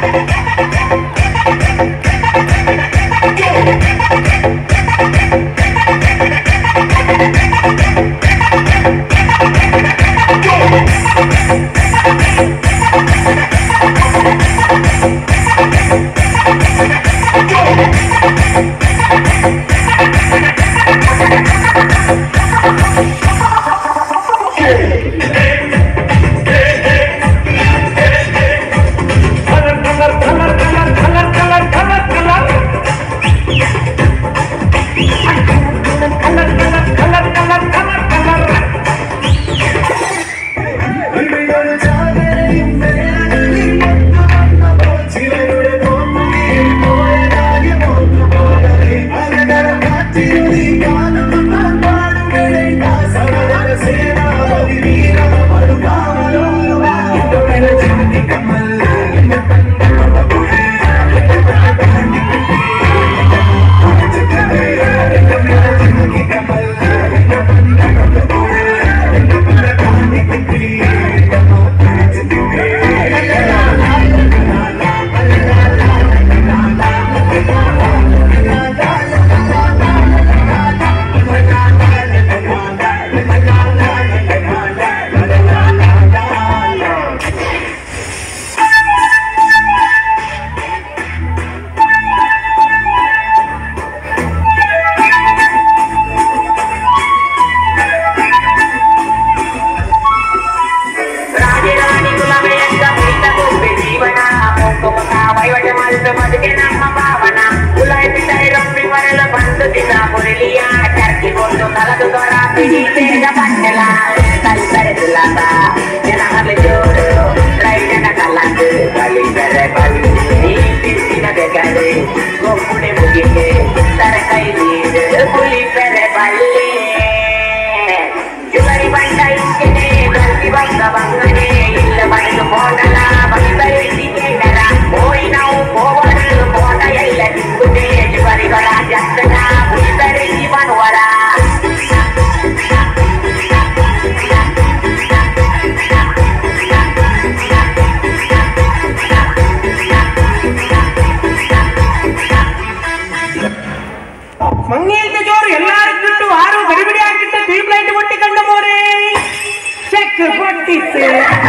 ರಾಜರಾಣಿ ಕುಲವೆಯಂತ ಪ್ರೀತ ಗೊಂಬೆ ಜೀವನ ಮೊಗ್ಗುಮುಖ ವೈವಟ ಮಲ್ತು ಬದುಕೆ ನಮ್ಮ ಭಾವನ ಕುಲ ಬಿಟ್ಟರೆ ರೊಪ್ಪಿ ಬರಲು ಬಂದು ದಿನ ಮುರಳಿಯ ಚರ್ಚಿಗೊಂಡು ಕಲದು ದೊರ ಬಿಡಿ ಬೇಗ ಬಂದಲ ಕಲ್ತರೆ ದುಲಾತ ಜನ ಹಲೆ ಜೋರು ರೈತನ ಕಲ್ಲಂದು ಬಲಿ ಬೆರೆ ಬಲಿ ನೀ ಬಿಸಿನ ಬೆಗರೆ ಗೊಬ್ಬುಡೆ ಮುಗಿಗೆ ತರ ಕೈ ನೀರು ಪುಲಿ ಬೆರೆ ಬಲ್ಲಿ ಜುಗರಿ ಬಂಡ ಇಂಚನೆ ಗಲ್ತಿ ಬಂದ ಬಂಗನೆ ಇಲ್ಲ ಬರೆದು ಹೋಗಲ ಬಗಿದ ಎಲ್ಲಿಗೆನರ ಹೋಯ್ ನಾವು ಹೋಗಲು ಹೋದ ಎಲ್ಲ ನಿಂಗುದೆ ಜುಗರಿಗಳ ಜಕ್ಕನ ಉಳಿದರೆ ಜೀವನವರ ಮಂಗೇಲ್ದ ಜೋರು ಎಲ್ಲಾರಿಗಿಟ್ಟು ಆರು ಗಡಿಬಿಡಿ ಆಗಿಟ್ಟ ಟ್ಯೂಬ್ ಲೈಟ್ ಒಟ್ಟಿಕೊಂಡ ಮೋರೆ ಚೆಕ್ ಕೊಟ್ಟಿತ್ತು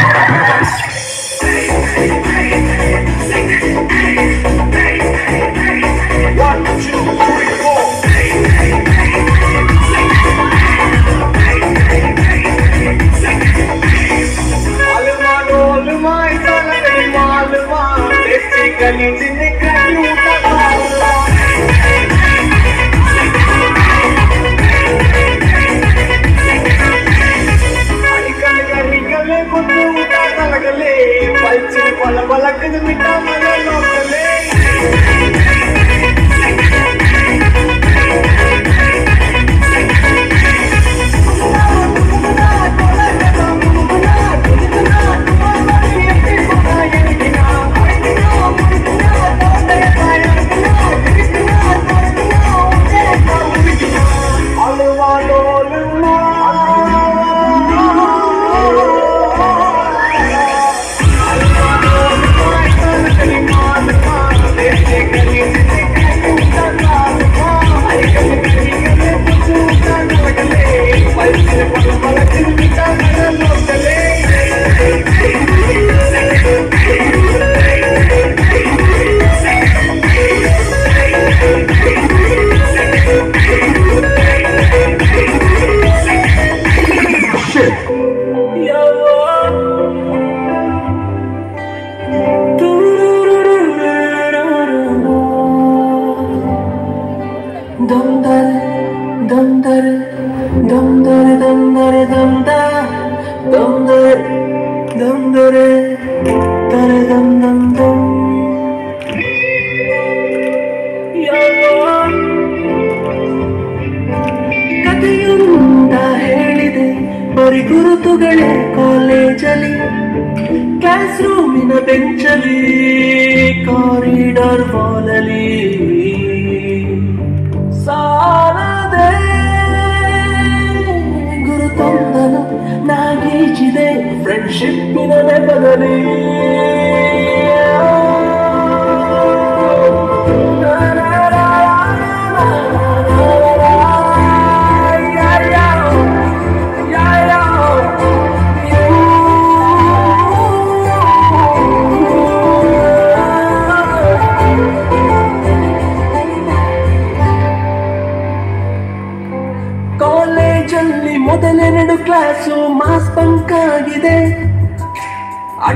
ದಮ್ ದರ್ ದಮ್ ದರ್ ದಮ್ ದರ್ ದಮ್ ದರ್ ದಮ್ ದ ದಮ್ ದರ್ ದಮ್ ದರ್ ದರ ದಮ್ ದಮ್ ದಮ್ ಕಥೆಯುಂದ ಹೇಳಿದೆ ಬರಿ ಗುರುತುಗಳೇ ಕಾಲೇಜಲ್ಲಿ ಕ್ಲಾಸ್ ರೂಮಿನ ಬೆಂಚಲ್ಲಿ ಕಾರಿಡಾರ್ ವಾಲಲ್ಲಿ ಸಾಲದೆ ಗುರುತೊಂದನು ನಾಗೀಚಿದೆ ಫ್ರೆಂಡ್ಶಿಪ್ಪಿನ ನೆಪದಲ್ಲಿ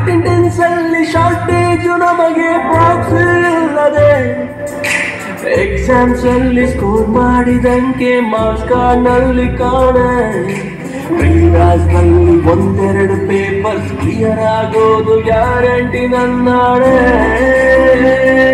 ಅಟೆಂಡೆನ್ಸ್ ಅಲ್ಲಿ ಶಾರ್ಟೇಜ್ ನಮಗೆ ಬಾಕ್ಸ್ ಇಲ್ಲದೆ ಎಕ್ಸಾಮ್ಸ್ ಅಲ್ಲಿ ಸ್ಕೋರ್ ಮಾಡಿದಂಗೆ ಮಾರ್ಕ್ಸ್ ಕಾರ್ಡ್ನಲ್ಲಿ ಕಾಣೆ ಪ್ರಿಯಾಸ್ ನಲ್ಲಿ ಒಂದೆರಡು ಪೇಪರ್ಸ್ ಕ್ಲಿಯರ್ ಆಗೋದು ಗ್ಯಾರಂಟಿ ನನ್ನಾಳೆ